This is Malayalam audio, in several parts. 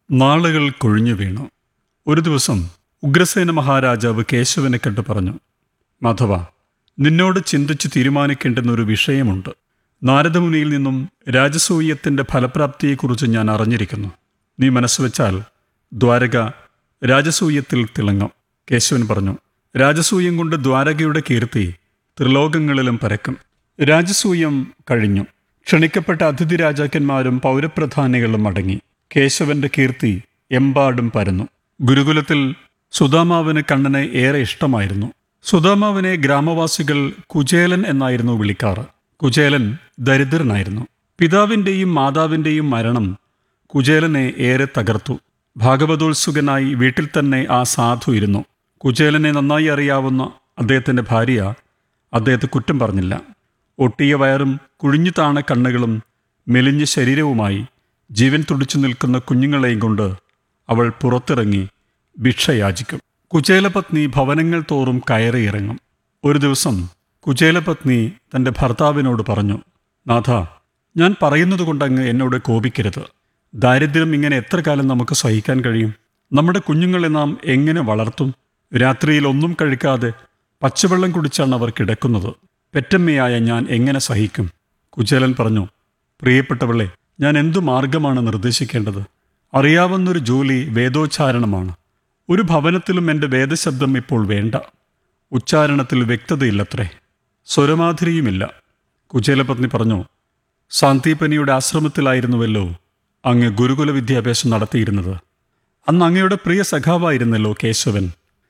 നാളുകൾ കൊഴിഞ്ഞു വീണു ഒരു ദിവസം ഉഗ്രസേന മഹാരാജാവ് കേശവനെ കണ്ടു പറഞ്ഞു മാധവ നിന്നോട് ചിന്തിച്ച് തീരുമാനിക്കേണ്ടുന്ന ഒരു വിഷയമുണ്ട് നാരദമുനിയിൽ നിന്നും രാജസൂയത്തിന്റെ ഫലപ്രാപ്തിയെക്കുറിച്ച് ഞാൻ അറിഞ്ഞിരിക്കുന്നു നീ മനസ്സ് വെച്ചാൽ ദ്വാരക രാജസൂയത്തിൽ തിളങ്ങും കേശവൻ പറഞ്ഞു രാജസൂയം കൊണ്ട് ദ്വാരകയുടെ കീർത്തി ത്രിലോകങ്ങളിലും പരക്കും രാജസൂയം കഴിഞ്ഞു ക്ഷണിക്കപ്പെട്ട അതിഥി രാജാക്കന്മാരും പൗരപ്രധാനികളും അടങ്ങി കേശവന്റെ കീർത്തി എമ്പാടും പരന്നു ഗുരുകുലത്തിൽ സുദാമാവിന് കണ്ണനെ ഏറെ ഇഷ്ടമായിരുന്നു സുദാമാവിനെ ഗ്രാമവാസികൾ കുചേലൻ എന്നായിരുന്നു വിളിക്കാറ് കുചേലൻ ദരിദ്രനായിരുന്നു പിതാവിൻ്റെയും മാതാവിൻ്റെയും മരണം കുചേലനെ ഏറെ തകർത്തു ഭാഗവതോത്സുകനായി വീട്ടിൽ തന്നെ ആ സാധു ഇരുന്നു കുചേലനെ നന്നായി അറിയാവുന്ന അദ്ദേഹത്തിൻ്റെ ഭാര്യ അദ്ദേഹത്തെ കുറ്റം പറഞ്ഞില്ല ഒട്ടിയ വയറും കുഴിഞ്ഞു താണ കണ്ണുകളും മെലിഞ്ഞ ശരീരവുമായി ജീവൻ തുടിച്ചു നിൽക്കുന്ന കുഞ്ഞുങ്ങളെയും കൊണ്ട് അവൾ പുറത്തിറങ്ങി ഭിക്ഷ യാചിക്കും കുചേലപത്നി ഭവനങ്ങൾ തോറും കയറിയിറങ്ങും ഒരു ദിവസം കുചേലപത്നി തൻ്റെ ഭർത്താവിനോട് പറഞ്ഞു നാഥ ഞാൻ പറയുന്നത് കൊണ്ടങ്ങ് എന്നോട് കോപിക്കരുത് ദാരിദ്ര്യം ഇങ്ങനെ എത്ര കാലം നമുക്ക് സഹിക്കാൻ കഴിയും നമ്മുടെ കുഞ്ഞുങ്ങളെ നാം എങ്ങനെ വളർത്തും രാത്രിയിൽ ഒന്നും കഴിക്കാതെ പച്ചവെള്ളം കുടിച്ചാണ് അവർ കിടക്കുന്നത് പെറ്റമ്മയായ ഞാൻ എങ്ങനെ സഹിക്കും കുചേലൻ പറഞ്ഞു പ്രിയപ്പെട്ടവളെ ഞാൻ എന്തു മാർഗമാണ് നിർദ്ദേശിക്കേണ്ടത് അറിയാവുന്നൊരു ജോലി വേദോച്ചാരണമാണ് ഒരു ഭവനത്തിലും എൻ്റെ വേദശബ്ദം ഇപ്പോൾ വേണ്ട ഉച്ചാരണത്തിൽ വ്യക്തതയില്ലത്രേ സ്വരമാധുരിയുമില്ല കുചേലപത്നി പറഞ്ഞു സാന്ദീപനിയുടെ ആശ്രമത്തിലായിരുന്നുവല്ലോ അങ്ങ് ഗുരുകുല വിദ്യാഭ്യാസം നടത്തിയിരുന്നത് അന്ന് അങ്ങയുടെ പ്രിയ സഖാവായിരുന്നല്ലോ കേശവൻ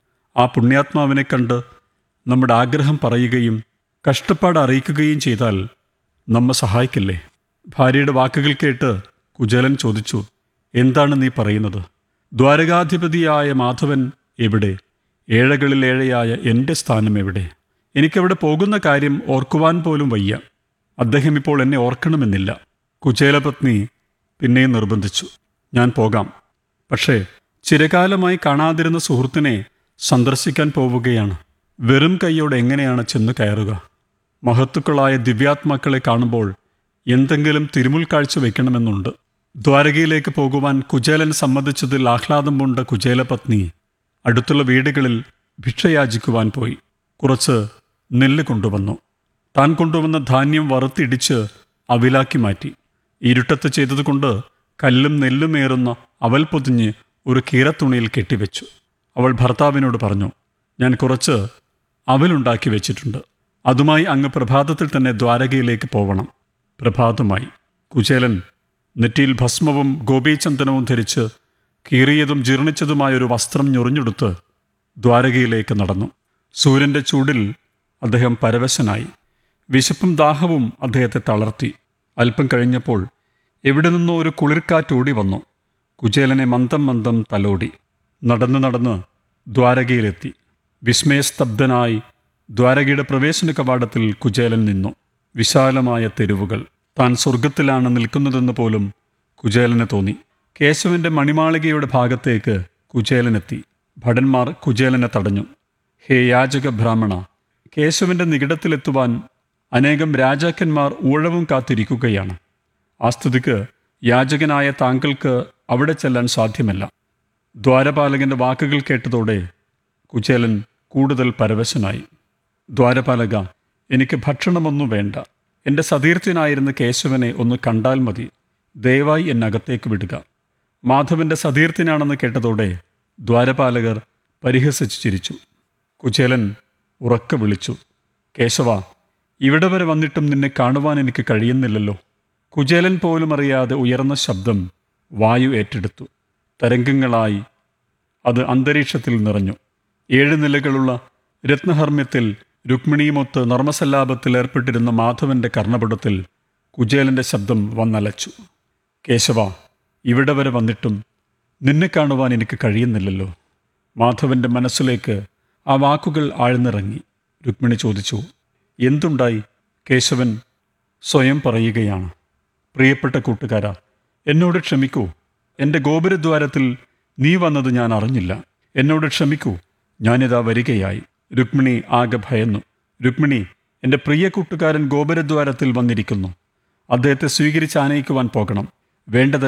ആ പുണ്യാത്മാവിനെ കണ്ട് നമ്മുടെ ആഗ്രഹം പറയുകയും കഷ്ടപ്പാട് അറിയിക്കുകയും ചെയ്താൽ നമ്മെ സഹായിക്കില്ലേ ഭാര്യയുടെ വാക്കുകൾ കേട്ട് കുചേലൻ ചോദിച്ചു എന്താണ് നീ പറയുന്നത് ദ്വാരകാധിപതിയായ മാധവൻ എവിടെ ഏഴകളിൽ ഏഴയായ എൻ്റെ സ്ഥാനം എവിടെ എനിക്കവിടെ പോകുന്ന കാര്യം ഓർക്കുവാൻ പോലും വയ്യ അദ്ദേഹം ഇപ്പോൾ എന്നെ ഓർക്കണമെന്നില്ല കുചേലപത്നി പിന്നെയും നിർബന്ധിച്ചു ഞാൻ പോകാം പക്ഷേ ചിരകാലമായി കാണാതിരുന്ന സുഹൃത്തിനെ സന്ദർശിക്കാൻ പോവുകയാണ് വെറും കൈയോടെ എങ്ങനെയാണ് ചെന്ന് കയറുക മഹത്തുക്കളായ ദിവ്യാത്മാക്കളെ കാണുമ്പോൾ എന്തെങ്കിലും തിരുമുൽ കാഴ്ച വെക്കണമെന്നുണ്ട് ദ്വാരകയിലേക്ക് പോകുവാൻ കുചേലൻ സമ്മതിച്ചതിൽ ആഹ്ലാദം പൂണ്ട കുചേലപത്നി അടുത്തുള്ള വീടുകളിൽ ഭിക്ഷയാചിക്കുവാൻ പോയി കുറച്ച് നെല്ല് കൊണ്ടുവന്നു താൻ കൊണ്ടുവന്ന ധാന്യം വറുത്തിടിച്ച് അവിലാക്കി മാറ്റി ഇരുട്ടത്ത് ചെയ്തതുകൊണ്ട് കല്ലും നെല്ലുമേറുന്ന അവൽ പൊതിഞ്ഞ് ഒരു കീറത്തുണിയിൽ കെട്ടിവെച്ചു അവൾ ഭർത്താവിനോട് പറഞ്ഞു ഞാൻ കുറച്ച് അവലുണ്ടാക്കി വെച്ചിട്ടുണ്ട് അതുമായി അങ്ങ് പ്രഭാതത്തിൽ തന്നെ ദ്വാരകയിലേക്ക് പോവണം പ്രഭാതമായി കുചേലൻ നെറ്റിയിൽ ഭസ്മവും ഗോപീചന്ദനവും ധരിച്ച് കീറിയതും ജീർണിച്ചതുമായ ഒരു വസ്ത്രം ഞൊറിഞ്ഞെടുത്ത് ദ്വാരകയിലേക്ക് നടന്നു സൂര്യൻ്റെ ചൂടിൽ അദ്ദേഹം പരവശനായി വിശപ്പും ദാഹവും അദ്ദേഹത്തെ തളർത്തി അല്പം കഴിഞ്ഞപ്പോൾ എവിടെ നിന്നോ ഒരു കുളിർക്കാറ്റോടി വന്നു കുചേലനെ മന്ദം മന്ദം തലോടി നടന്ന് നടന്ന് ദ്വാരകയിലെത്തി വിസ്മയസ്തബ്ധനായി ദ്വാരകയുടെ പ്രവേശന കവാടത്തിൽ കുചേലൻ നിന്നു വിശാലമായ തെരുവുകൾ താൻ സ്വർഗത്തിലാണ് നിൽക്കുന്നതെന്ന് പോലും കുചേലന് തോന്നി കേശവന്റെ മണിമാളികയുടെ ഭാഗത്തേക്ക് കുചേലനെത്തി ഭടന്മാർ കുചേലനെ തടഞ്ഞു ഹേ യാചക ബ്രാഹ്മണ കേശവന്റെ നികിടത്തിലെത്തുവാൻ അനേകം രാജാക്കന്മാർ ഊഴവും കാത്തിരിക്കുകയാണ് ആ സ്ഥിതിക്ക് യാചകനായ താങ്കൾക്ക് അവിടെ ചെല്ലാൻ സാധ്യമല്ല ദ്വാരപാലകന്റെ വാക്കുകൾ കേട്ടതോടെ കുചേലൻ കൂടുതൽ പരവശനായി ദ്വാരപാലക എനിക്ക് ഭക്ഷണമൊന്നും വേണ്ട എൻ്റെ സതീർത്ഥ്യനായിരുന്ന കേശവനെ ഒന്ന് കണ്ടാൽ മതി ദയവായി എന്നകത്തേക്ക് വിടുക മാധവന്റെ സതീർത്ഥ്യനാണെന്ന് കേട്ടതോടെ ദ്വാരപാലകർ പരിഹസിച്ചു ചിരിച്ചു കുചേലൻ ഉറക്കെ വിളിച്ചു കേശവ ഇവിടെ വരെ വന്നിട്ടും നിന്നെ കാണുവാൻ എനിക്ക് കഴിയുന്നില്ലല്ലോ കുചേലൻ പോലും അറിയാതെ ഉയർന്ന ശബ്ദം വായു ഏറ്റെടുത്തു തരംഗങ്ങളായി അത് അന്തരീക്ഷത്തിൽ നിറഞ്ഞു ഏഴ് നിലകളുള്ള രത്നഹർമ്മ്യത്തിൽ രുക്മിണിയുമൊത്ത് നർമ്മസല്ലാപത്തിൽ ഏർപ്പെട്ടിരുന്ന മാധവന്റെ കർണപടത്തിൽ കുചേലന്റെ ശബ്ദം വന്നലച്ചു കേശവ ഇവിടെ വരെ വന്നിട്ടും നിന്നെ കാണുവാൻ എനിക്ക് കഴിയുന്നില്ലല്ലോ മാധവന്റെ മനസ്സിലേക്ക് ആ വാക്കുകൾ ആഴ്ന്നിറങ്ങി രുക്മിണി ചോദിച്ചു എന്തുണ്ടായി കേശവൻ സ്വയം പറയുകയാണ് പ്രിയപ്പെട്ട കൂട്ടുകാരാ എന്നോട് ക്ഷമിക്കൂ എൻ്റെ ഗോപുരദ്വാരത്തിൽ നീ വന്നത് ഞാൻ അറിഞ്ഞില്ല എന്നോട് ക്ഷമിക്കൂ ഞാനിതാ വരികയായി രുക്മിണി ആകെ ഭയന്നു രുക്മിണി എൻ്റെ പ്രിയ കൂട്ടുകാരൻ ഗോപുരദ്വാരത്തിൽ വന്നിരിക്കുന്നു അദ്ദേഹത്തെ സ്വീകരിച്ച് ആനയിക്കുവാൻ പോകണം വേണ്ടത്